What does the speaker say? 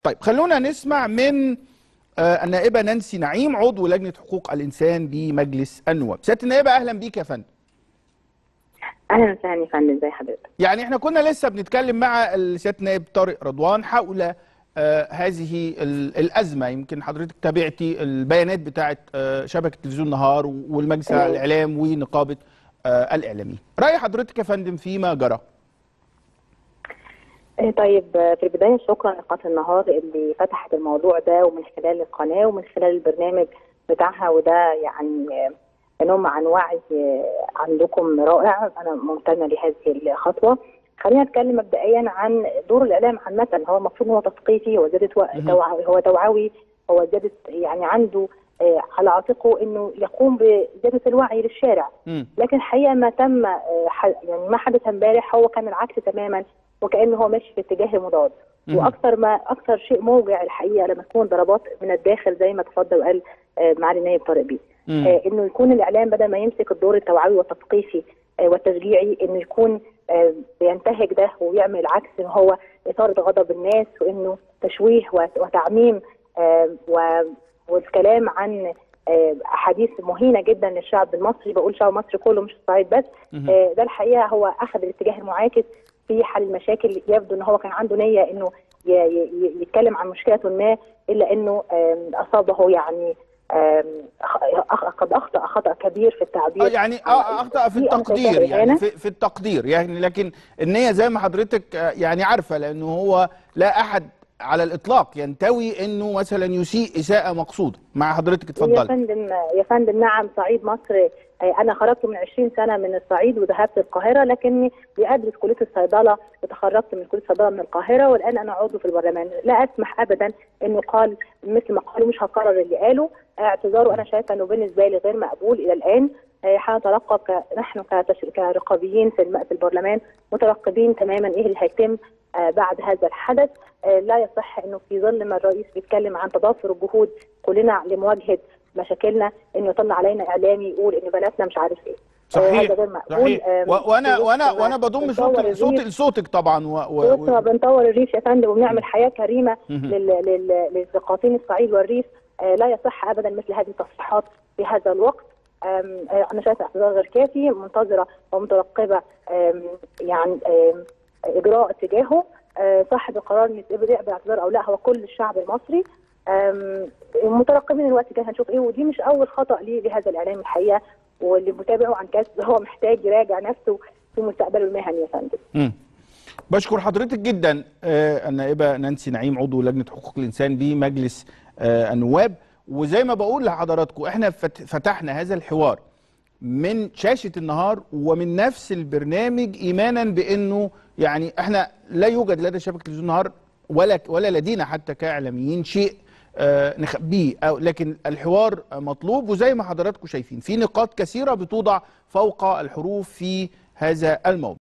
طيب خلونا نسمع من آه، النائبة نانسي نعيم عضو لجنة حقوق الإنسان بمجلس النواب سيادة النائبة أهلا بيك يا فندم اهلا وسهلا يا فندم ازي حضرتك يعني احنا كنا لسه بنتكلم مع سيادة النائب طارق رضوان حول آه هذه ال- الأزمة يمكن حضرتك تابعتي البيانات بتاعت آه شبكة تلفزيون نهار والمجلس تمام. الإعلام ونقابة آه الإعلاميين رأي حضرتك يا فندم فيما جرى آه، طيب آه، في البدايه شكرا لقناه النهار اللي فتحت الموضوع ده ومن خلال القناه ومن خلال البرنامج بتاعها وده يعني آه، نوع عن وعي آه، عندكم رائع انا ممتنه لهذه الخطوه خلينا نتكلم مبدئيا عن دور الاعلام عامه هو المفروض ان هو تثقيفي هو زياده و- مهم. توعوي هو توعوي هو زياده يعني عنده آه، على عاتقه انه يقوم بزياده الوعي للشارع مم. لكن الحقيقه ما تم آه، ح- يعني ما حدث امبارح هو كان العكس تماما وكانه هو ماشي في اتجاه مضاد مم. واكثر ما اكثر شيء موجع الحقيقه لما تكون ضربات من الداخل زي ما تفضل وقال آه، معالي النائب طارق بيه مم. آه، انه يكون الاعلام بدل ما يمسك الدور التوعوي والتثقيفي آه، والتشجيعي انه يكون آه، بينتهج ده ويعمل العكس ان هو اثاره غضب الناس وانه تشويه وت- وتعميم آه، و- والكلام عن آه، احاديث مهينه جدا للشعب المصري بقول شعب مصر كله مش الصعيد بس مهم. آه، ده الحقيقه هو اخذ الاتجاه المعاكس في حل المشاكل يبدو ان هو كان عنده نيه انه ي- ي- يتكلم عن مشكله ما الا انه آم، اصابه يعني آم، أخ- أخ- قد اخطا خطا كبير في التعبير آه يعني عن- آه اخطا في دي أنا التقدير شايفاها يعني إهانة. في, في التقدير يعني لكن النيه زي ما حضرتك آه، يعني عارفه لانه هو لا احد على الاطلاق ينتوي انه مثلا يسيء اساءه مقصوده مع حضرتك يا اتفضلي فندم يا فندم نعم صعيد مصر آه، انا خرجت من 20 سنه من الصعيد وذهبت القاهره لكني بادرس كليه الصيدله وتخرجت من كليه الصيدله من القاهره والان انا عضو في البرلمان لا اسمح ابدا انه قال مثل ما قالوا مش هكرر اللي قاله اعتذاره انا شايفه انه بالنسبه لي غير مقبول الى الان آه، هنترقب ك- نحن كتش- كرقابيين في الم- في البرلمان مترقبين تماما ايه اللي هيتم آه، بعد هذا الحدث آه، لا يصح انه في ظل ما الرئيس بيتكلم عن تضافر الجهود كلنا لمواجهه مشاكلنا انه يطلع علينا اعلامي يقول ان بناتنا مش عارف ايه آه، صحيح هذا غير مقبول صحيح آم، و- وانا في وانا وسط ما وانا بضم بنطور صوت صوت الريف- لصوتك طبعا و, في وسط ما و, بنطور الريف يا فندم وبنعمل حياه كريمه مهم. لل- لل- للقاطين الصعيد والريف آه، لا يصح ابدا مثل هذه التصريحات في هذا الوقت آم، آه، انا شايفه اعتذار غير كافي منتظره ومترقبه آم، يعني آم، اجراء تجاهه آه، صاحب القرار ان يتقبل باعتذار او لا هو كل الشعب المصري آم، مترقبين الوقت الجاي هنشوف ايه ودي مش اول خطا ليه لهذا الاعلام الحقيقه واللي متابعه عن كسب هو محتاج يراجع نفسه في مستقبله المهني يا فندم مم. بشكر حضرتك جدا آه، النائبه نانسي نعيم عضو لجنه حقوق الانسان بمجلس آه، النواب وزي ما بقول لحضراتكم احنا فت- فتحنا هذا الحوار من شاشه النهار ومن نفس البرنامج ايمانا بانه يعني احنا لا يوجد لدى شبكه تلفزيون النهار ولا ولا لدينا حتى كاعلاميين شيء آه، نخبيه أو لكن الحوار مطلوب وزي ما حضراتكم شايفين في نقاط كثيره بتوضع فوق الحروف في هذا الموضوع